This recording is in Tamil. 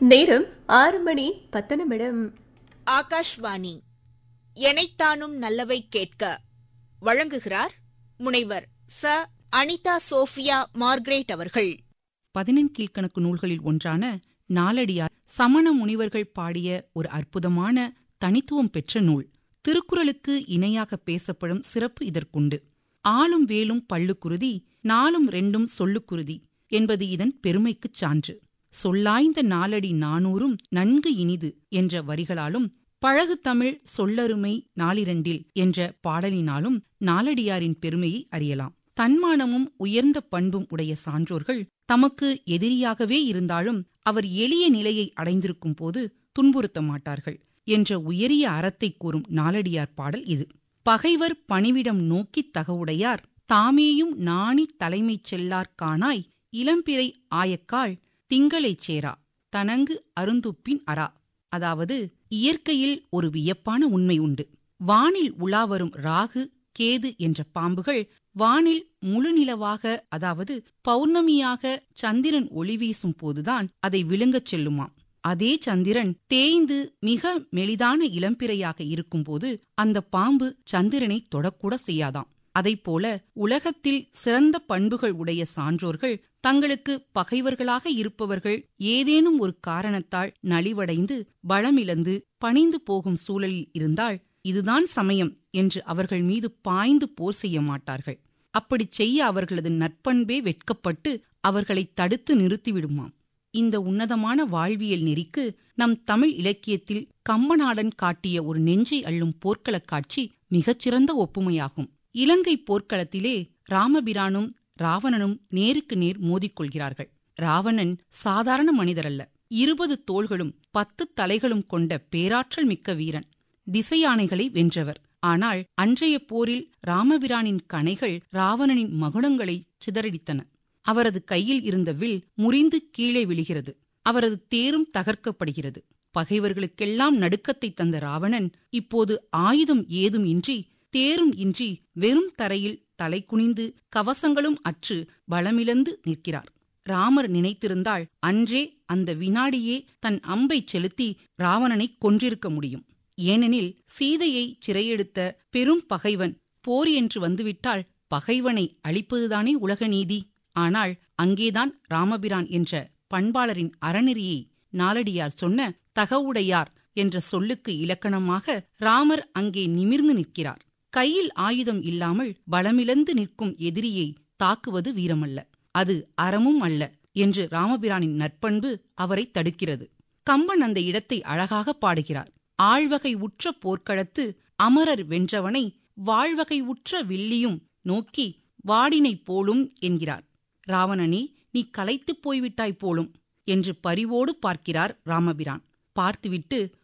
நேரம் ஆறு மணி பத்து நிமிடம் ஆகாஷ்வாணி எனைத்தானும் நல்லவை கேட்க வழங்குகிறார் முனைவர் ச அனிதா சோஃபியா மார்க்ரேட் அவர்கள் பதினெண் கீழ்க்கணக்கு நூல்களில் ஒன்றான நாலடியார் சமண முனிவர்கள் பாடிய ஒரு அற்புதமான தனித்துவம் பெற்ற நூல் திருக்குறளுக்கு இணையாக பேசப்படும் சிறப்பு இதற்குண்டு ஆளும் வேலும் பள்ளுக்குருதி நாலும் ரெண்டும் சொல்லுக்குருதி என்பது இதன் பெருமைக்குச் சான்று சொல்லாய்ந்த நாலடி நானூறும் நன்கு இனிது என்ற வரிகளாலும் பழகு தமிழ் சொல்லருமை நாளிரண்டில் என்ற பாடலினாலும் நாலடியாரின் பெருமையை அறியலாம் தன்மானமும் உயர்ந்த பண்பும் உடைய சான்றோர்கள் தமக்கு எதிரியாகவே இருந்தாலும் அவர் எளிய நிலையை அடைந்திருக்கும் போது துன்புறுத்த மாட்டார்கள் என்ற உயரிய அறத்தை கூறும் நாலடியார் பாடல் இது பகைவர் பணிவிடம் நோக்கித் தகவுடையார் தாமேயும் நாணி தலைமைச் செல்லார் காணாய் இளம்பிறை ஆயக்காள் திங்களைச் சேரா தனங்கு அருந்துப்பின் அரா அதாவது இயற்கையில் ஒரு வியப்பான உண்மை உண்டு வானில் உலாவரும் ராகு கேது என்ற பாம்புகள் வானில் முழுநிலவாக அதாவது பௌர்ணமியாக சந்திரன் ஒளி வீசும் போதுதான் அதை விழுங்கச் செல்லுமாம் அதே சந்திரன் தேய்ந்து மிக மெலிதான இளம்பிறையாக இருக்கும்போது அந்த பாம்பு சந்திரனை தொடக்கூட செய்யாதாம் அதைப்போல உலகத்தில் சிறந்த பண்புகள் உடைய சான்றோர்கள் தங்களுக்கு பகைவர்களாக இருப்பவர்கள் ஏதேனும் ஒரு காரணத்தால் நலிவடைந்து பலமிழந்து பணிந்து போகும் சூழலில் இருந்தால் இதுதான் சமயம் என்று அவர்கள் மீது பாய்ந்து போர் செய்ய மாட்டார்கள் அப்படிச் செய்ய அவர்களது நற்பண்பே வெட்கப்பட்டு அவர்களை தடுத்து நிறுத்திவிடுமாம் இந்த உன்னதமான வாழ்வியல் நெறிக்கு நம் தமிழ் இலக்கியத்தில் கம்பநாடன் காட்டிய ஒரு நெஞ்சை அள்ளும் போர்க்களக் காட்சி மிகச்சிறந்த ஒப்புமையாகும் இலங்கை போர்க்களத்திலே ராமபிரானும் ராவணனும் நேருக்கு நேர் மோதிக்கொள்கிறார்கள் ராவணன் சாதாரண மனிதரல்ல இருபது தோள்களும் பத்து தலைகளும் கொண்ட பேராற்றல் மிக்க வீரன் திசையானைகளை வென்றவர் ஆனால் அன்றைய போரில் ராமபிரானின் கணைகள் ராவணனின் மகுடங்களை சிதறடித்தன அவரது கையில் இருந்த வில் முறிந்து கீழே விழுகிறது அவரது தேரும் தகர்க்கப்படுகிறது பகைவர்களுக்கெல்லாம் நடுக்கத்தை தந்த ராவணன் இப்போது ஆயுதம் ஏதும் இன்றி தேரும் இன்றி வெறும் தரையில் தலை குனிந்து கவசங்களும் அற்று பலமிழந்து நிற்கிறார் ராமர் நினைத்திருந்தால் அன்றே அந்த வினாடியே தன் அம்பை செலுத்தி ராவணனை கொன்றிருக்க முடியும் ஏனெனில் சீதையை சிறையெடுத்த பெரும் பகைவன் போர் என்று வந்துவிட்டால் பகைவனை அழிப்பதுதானே உலக நீதி ஆனால் அங்கேதான் ராமபிரான் என்ற பண்பாளரின் அறநெறியை நாலடியார் சொன்ன தகவுடையார் என்ற சொல்லுக்கு இலக்கணமாக ராமர் அங்கே நிமிர்ந்து நிற்கிறார் கையில் ஆயுதம் இல்லாமல் பலமிழந்து நிற்கும் எதிரியை தாக்குவது வீரமல்ல அது அறமும் அல்ல என்று ராமபிரானின் நற்பண்பு அவரை தடுக்கிறது கம்பன் அந்த இடத்தை அழகாக பாடுகிறார் ஆழ்வகை உற்ற போர்க்களத்து அமரர் வென்றவனை வாழ்வகை உற்ற வில்லியும் நோக்கி வாடினை போலும் என்கிறார் ராவணனே நீ களைத்துப் போய்விட்டாய் போலும் என்று பரிவோடு பார்க்கிறார் ராமபிரான் பார்த்துவிட்டு